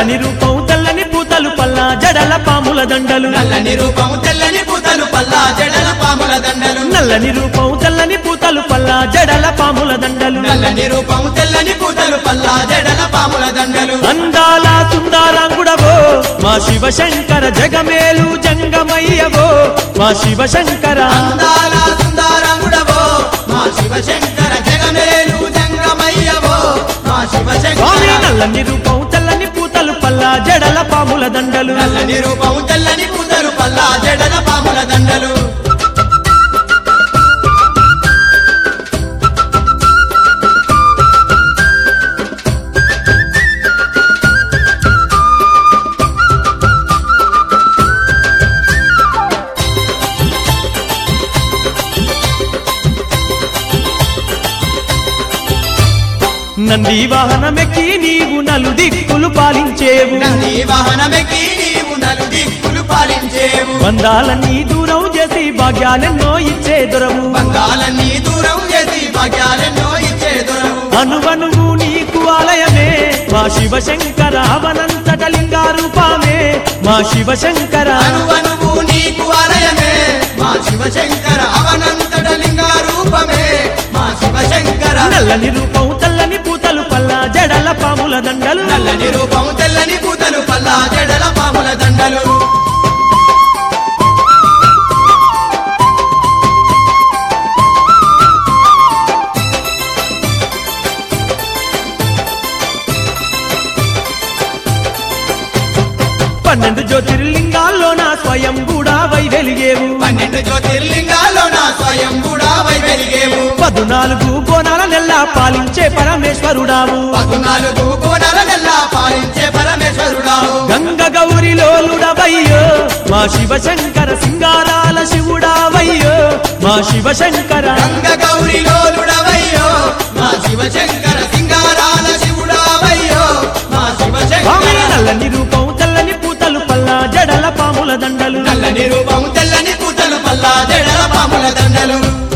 నల్లని రూపం తెల్లని పూతలు పల్లా జడల పాముల దండలు నల్లని రూపము తెల్లని పూతలు పల్లా జడల పాముల దండలు నల్లని రూపం తెల్లని పూతలు పల్లా జడల పాముల దండలు నల్లని రూపము తెల్లని పూతలు పల్లా జడల పాముల దండలు అందాల సుందరాంగుడవో మా శివశంకర జగమేలు జంగమయ్యవో మా శివశంకర అందాల సుందరంగుడవో మా శివశంకర జగమేలు జంగమయ్యవో మా స్వామి శివశంకర నల్లని రూపం తెల్లని పూతలు పల్లా జడల పాముల దండలు నల్లని రూపము తెల్లని పూతలు పల్లా జడల పాముల దండలు నంది వాహనమెక్కి నీవు నలు దిక్కులు పాలించేవు నంది వాహనమెక్కి నీవు నలు దిక్కులు పాలించేవు బంధాలన్నీ దూరం చేసి భాగ్యాలెన్నో ఇచ్చే దొరవు బంగాలన్నీ దూరం చేసి భాగ్యాలెన్నో ఇచ్చే దొరవు అనువనువు నీకు ఆలయమే మా శివశంకర అవనంతట లింగారూపమే మా శివశంకర అనువనువు నీకు ఆలయమే మా శివశంకర అవనంతట లింగ రూపమే మా శివశంకర నల్లని రూపం తెల్లని పూతలు పల్లా జడల పాముల దండలు నల్లని రూపం తెల్లని పూతలు పల్లా జడల పాముల దండలు పన్నెండు జ్యోతిర్లింగాల్లో నా స్వయం కూడా వై వెలిగేవు పన్నెండు జ్యోతిర్లింగాల్లో నా స్వయం కూడా వై వెలిగేవు పదునాలుగు కోణాల నెల్లా పాలించే పరమేశ్వరుడావు పద్నాలుగు కోణాల నెల్లా పాలించే పరమేశ్వరుడావు గంగ గౌరిలోలుడవయ్యో మా శివశంకర సింగారాల శివుడావయ్యో మా శివశంకర గంగ గౌరి లోలుడవయ్యో మా శివశంకర సింగారాల శివుడావయ్యో మా స్వామి శివశంకర నల్లని రూపం తెల్లని పూతలు పల్లా జడల పాముల దండలు నల్లని రూపం తెల్లని పూతలు పల్లా జడల పాముల దండలు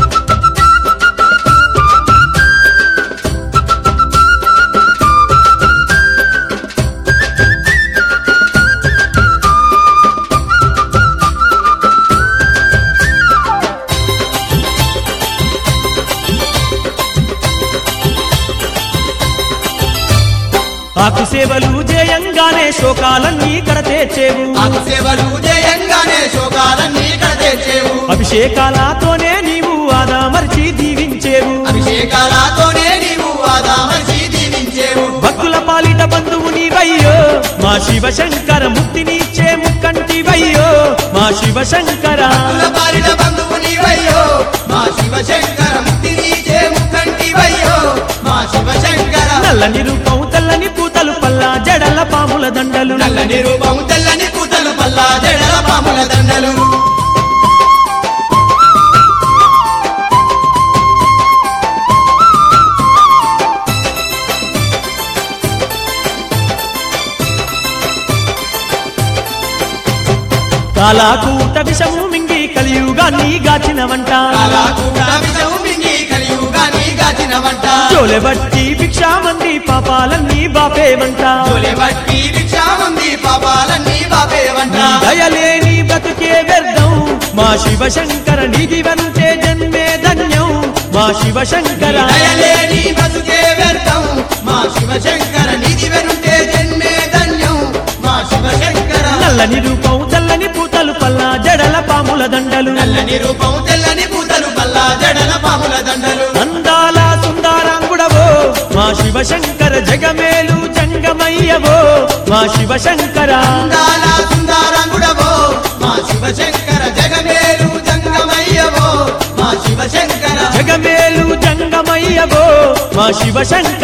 ఆకు సేవలు జయంగానే శోకాలన్నీ కడతేచేవు ఆకు సేవలు జయంగానే శోకాలన్నీ కడతేచేవు అభిషేకాలతోనే నీవు ఆదామర్చి దీవించేవు అభిషేకాలతోనే నీవు ఆదామర్చి దీవించేవు భక్తుల పాలిట బంధువు నీవయ్యో మా శివశంకర ముక్తినిచ్చే ముక్కంటివయ్యో మా శివశంకర కుల బారిన బంధువు నీవయ్యో మా శివశంకర ముక్తి నీచే ముక్కంటివయ్యో మా శివశంకర నల్లని రూపం తెల్లని పూతలు పల్లా జడల పాముల దండలు నల్లని రూపం తెల్లని పూతలు పల్లా జడల పాముల దండలు కాలాకూట విషము మింగి కలియుగాన్ని గాచిన వంట కాలాకూట విషము మింగి కలియుగాని గాచిన వంట చోలె బట్టి భిక్షామంది పాపాలన్నీ బాపే వంట తొలి బట్టి భిక్షామంది పాపాలన్నీ బాపే వంట దయలేని బ్రతుకే వ్యర్థం మా శివశంకర నిధి వంటే జన్మే ధన్యం మా శివశంకర దయలేని బతుకే వ్యర్థం మా శివశంకర నిధి వెనుంటే జన్మే ధన్యం మా శివశంకర నల్లని రూపం తెల్లని పూతలు పల్లా జడల పాముల దండలు నల్లని రూపం తెల్లని పూతలు పల్లా జడల పాముల దండలు అందాల సుందరాంగుడవో మా శివశంకర జగమేలు జంగమయ్యవో మా శివశంకర అందాల సుందరంగుడవో మా శివశంకర జగమేలు జంగమయ్యవో మా శివశంకర జగమేలు జంగమయ్యవో మా శివశంకర